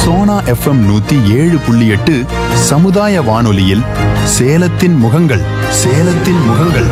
Sona FM நூத்தி ஏழு புள்ளி எட்டு சமுதாய வானொலியில் சேலத்தின் முகங்கள் சேலத்தின் முகங்கள்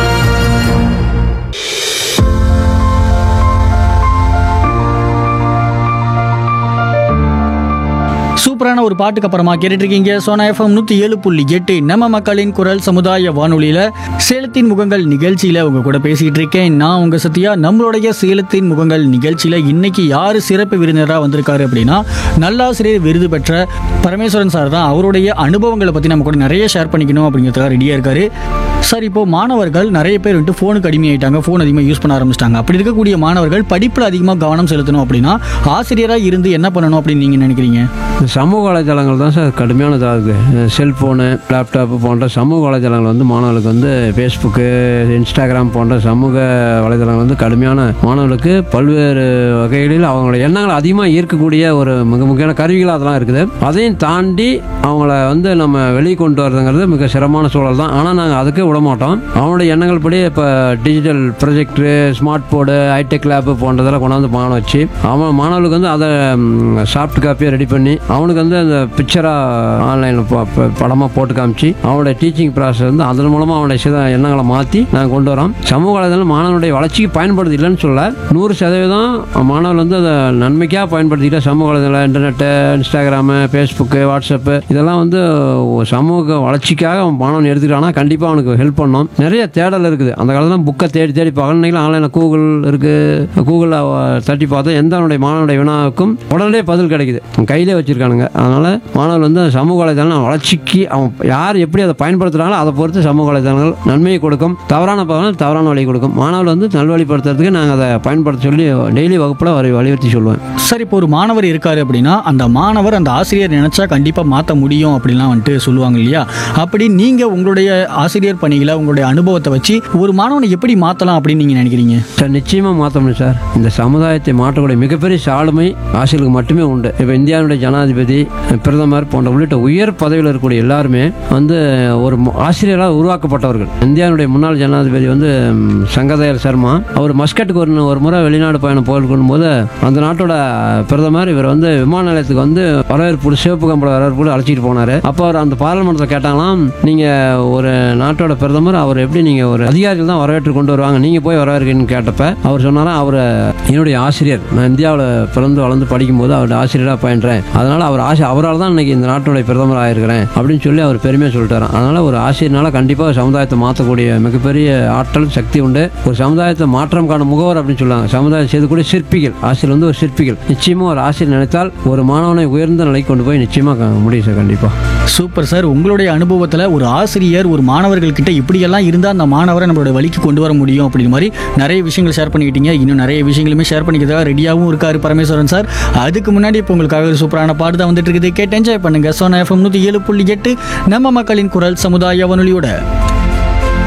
சூப்பரான ஒரு பாட்டுக்கு அப்புறமா கேட்டுட்டு இருக்கீங்க சோனா எஃப்எம் நூற்றி ஏழு புள்ளி எட்டு நம்ம மக்களின் குரல் சமுதாய வானொலியில் சேலத்தின் முகங்கள் நிகழ்ச்சியில் உங்க கூட பேசிட்டு இருக்கேன் நான் உங்க சத்யா நம்மளுடைய சேலத்தின் முகங்கள் நிகழ்ச்சியில் இன்னைக்கு யார் சிறப்பு விருந்தினராக வந்திருக்காரு அப்படின்னா நல்லாசிரியர் விருது பெற்ற பரமேஸ்வரன் சார் தான் அவருடைய அனுபவங்களை பற்றி நம்ம கூட நிறைய ஷேர் பண்ணிக்கணும் அப்படிங்கிறதுக்காக ரெடியாக இருக்காரு சார் இப்போ மாணவர்கள் நிறைய பேர் வந்துட்டு ஃபோனுக்கு அடிமையாயிட்டாங்க ஃபோன் அதிகமாக யூஸ் பண்ண ஆரம்பிச்சிட்டாங்க அப்படி இருக்கக்கூடிய மாணவர்கள் படிப்பில் அதிகமாக கவனம் செலுத்தணும் அப்படின்னா ஆசிரியராக இருந்து என்ன பண்ணணும் அப்படின்னு நீங்கள் நினைக்கிறீங்க இந்த சமூக வலைதளங்கள் தான் சார் கடுமையானதாக இருக்குது செல்ஃபோனு லேப்டாப்பு போன்ற சமூக வலைதளங்கள் வந்து மாணவர்களுக்கு வந்து ஃபேஸ்புக்கு இன்ஸ்டாகிராம் போன்ற சமூக வலைதளங்கள் வந்து கடுமையான மாணவர்களுக்கு பல்வேறு வகைகளில் அவங்களோட எண்ணங்கள் அதிகமாக ஈர்க்கக்கூடிய ஒரு மிக முக்கியமான கருவிகளாக அதெல்லாம் இருக்குது அதையும் தாண்டி அவங்கள வந்து நம்ம வெளியே கொண்டு வரதுங்கிறது மிக சிரமமான சூழல் தான் ஆனால் நாங்கள் அதுக்கே விட மாட்டோம் அவனுடைய எண்ணங்கள் படி இப்போ digital projector smart board hi-tech lab போன்றதெல்லாம் கொண்டாந்து மாணவ வச்சு அவன் மாணவர்களுக்கு வந்து அதை சாஃப்ட் காப்பியை ரெடி பண்ணி அவனுக்கு வந்து அந்த பிக்சராக ஆன்லைனில் படமாக போட்டு காமிச்சு அவனுடைய டீச்சிங் ப்ராசஸ் வந்து அதன் மூலமாக அவனுடைய சில எண்ணங்களை மாற்றி நாங்கள் கொண்டு வரோம் சமூக வலைதளம் மாணவனுடைய வளர்ச்சிக்கு பயன்படுது இல்லைன்னு சொல்ல நூறு சதவீதம் மாணவர்கள் வந்து அதை நன்மைக்காக பயன்படுத்திக்கிட்ட சமூக வலைதளம் இன்டர்நெட்டு இன்ஸ்டாகிராமு ஃபேஸ்புக்கு வாட்ஸ்அப்பு இதெல்லாம் வந்து ஒரு சமூக வளர்ச்சிக்காக அவன் மாணவன் எடுத்துக்கிட்டானா கண்டிப்பாக அவனுக்கு ஹெல்ப் பண்ணும் நிறைய தேடல் இருக்குது அந்த காலத்தில் புக்கை தேடி தேடி பார்க்கணும் இன்னைக்கு ஆன்லைனில் கூகுள் இருக்குது கூகுளில் தட்டி பார்த்தா எந்த அவனுடைய மாணவனுடைய வினாவுக்கும் உடனே பதில் கிடைக்குது அவன் கையிலே வச்சிருக்கானுங்க அதனால் மாணவர்கள் வந்து அந்த சமூக வலைதளம் வளர்ச்சிக்கு அவன் யார் எப்படி அதை பயன்படுத்துகிறாங்களோ அதை பொறுத்து சமூக வலைதளங்கள் நன்மையை கொடுக்கும் தவறான பலன் தவறான வழி கொடுக்கும் மாணவர்கள் வந்து நல்வழிப்படுத்துறதுக்கு நாங்கள் அதை பயன்படுத்த சொல்லி டெய்லி வகுப்பில் வரை வலியுறுத்தி சொல்லுவேன் சார் இப்போ ஒரு மாணவர் இருக்காரு அப்படின்னா அந்த மாணவர் அந்த ஆசிரியர் நினைச்சா கண்டிப்பா மாத்த முடியும் அப்படின்லாம் வந்துட்டு சொல்லுவாங்க இல்லையா அப்படி நீங்க உங்களுடைய ஆசிரியர் பணிகளை உங்களுடைய அனுபவத்தை வச்சு ஒரு மாணவனை எப்படி மாத்தலாம் அப்படின்னு நீங்க நினைக்கிறீங்க சார் நிச்சயமாக மாற்ற முடியும் சார் இந்த சமுதாயத்தை மாற்றக்கூடிய மிகப்பெரிய சாளுமை ஆசிரியர்களுக்கு மட்டுமே உண்டு இப்போ இந்தியாவுடைய ஜனாதிபதி பிரதமர் போன்ற உள்ளிட்ட உயர் பதவியில் இருக்கக்கூடிய எல்லாருமே வந்து ஒரு ம- ஆசிரியராக உருவாக்கப்பட்டவர்கள் இந்தியாவுடைய முன்னாள் ஜனாதிபதி வந்து ம், சங்கதயாள் சர்மா அவர் மஸ்கட்டுக்கு ஒரு ஒரு முறை வெளிநாடு பயணம் போயிருக்கும் போது அந்த நாட்டோட பிரதமர் இவர் வந்து விமான நிலையத்துக்கு வந்து வரவேற்பு சிவப்பு கம்பள வரவேற்பு அழைச்சிட்டு போனார் அப்போ அவர் அந்த பாராளுமன்றத்தில் கேட்டாங்களாம் நீங்கள் ஒரு நாட்டோட பிரதமர் அவர் எப்படி நீங்கள் ஒரு அதிகாரிகள் தான் வரவேற்று கொண்டு வருவாங்க நீங்கள் போய் வரவேற்கன்னு கேட்டப்ப அவர் சொன்னாராம் அவர் என்னுடைய ஆசிரியர் நான் இந்தியாவில் பிறந்து வளர்ந்து படிக்கும்போது அவருடைய ஆசிரியராக பயின்றேன் அதனால் அவர் ஆசி அவரால் தான் இன்னைக்கு இந்த நாட்டுடைய பிரதமர் ஆயிருக்கிறேன் அப்படின்னு சொல்லி அவர் பெருமையாக சொல்லிட்டாராம் அதனால் ஒரு ஆசிரியர்னால கண்டிப்பாக சமுதாயத்தை மாற்றக்கூடிய மிகப்பெரிய ஆற்றல் சக்தி உண்டு ஒரு சமுதாயத்தை மாற்றம் காணும் முகவர் அப்படின்னு சொல்லுவாங்க சமுதாயம் செய்யக்கூடிய சிற்பிகள் ஆசிரியர் வந்து ஒரு சிற்பிகள் நிச்சயமாக ஒரு ஆசிரியர் நினைத்தால் ஒரு மாணவனை உயர்ந்த நிலைக்கு கொண்டு போய் நிச்சயமாக முடியும் சார் கண்டிப்பாக சூப்பர் சார் உங்களுடைய அனுபவத்தில் ஒரு ஆசிரியர் ஒரு மாணவர்கள் கிட்ட இப்படியெல்லாம் இருந்தால் அந்த மாணவரை நம்மளோட வழிக்கு கொண்டு வர முடியும் அப்படிங்கிற மாதிரி நிறைய விஷயங்கள் ஷேர் பண்ணிக்கிட்டீங்க இன்னும் நிறைய விஷயங்களுமே ஷேர் பண்ணிக்கிறதா ரெடியாகவும் இருக்காரு பரமேஸ்வரன் சார் அதுக்கு முன்னாடி இப்போ உங்களுக்காக ஒரு சூப்பரான பாட்டு தான் வந்துட்டு இருக்குது கேட்டு என்ஜாய் பண்ணுங்க சோனா எஃப்எம் நூற்றி ஏழு புள்ளி எட்டு நம்ம மக்களின் குரல் சமுதாய வானொலியோட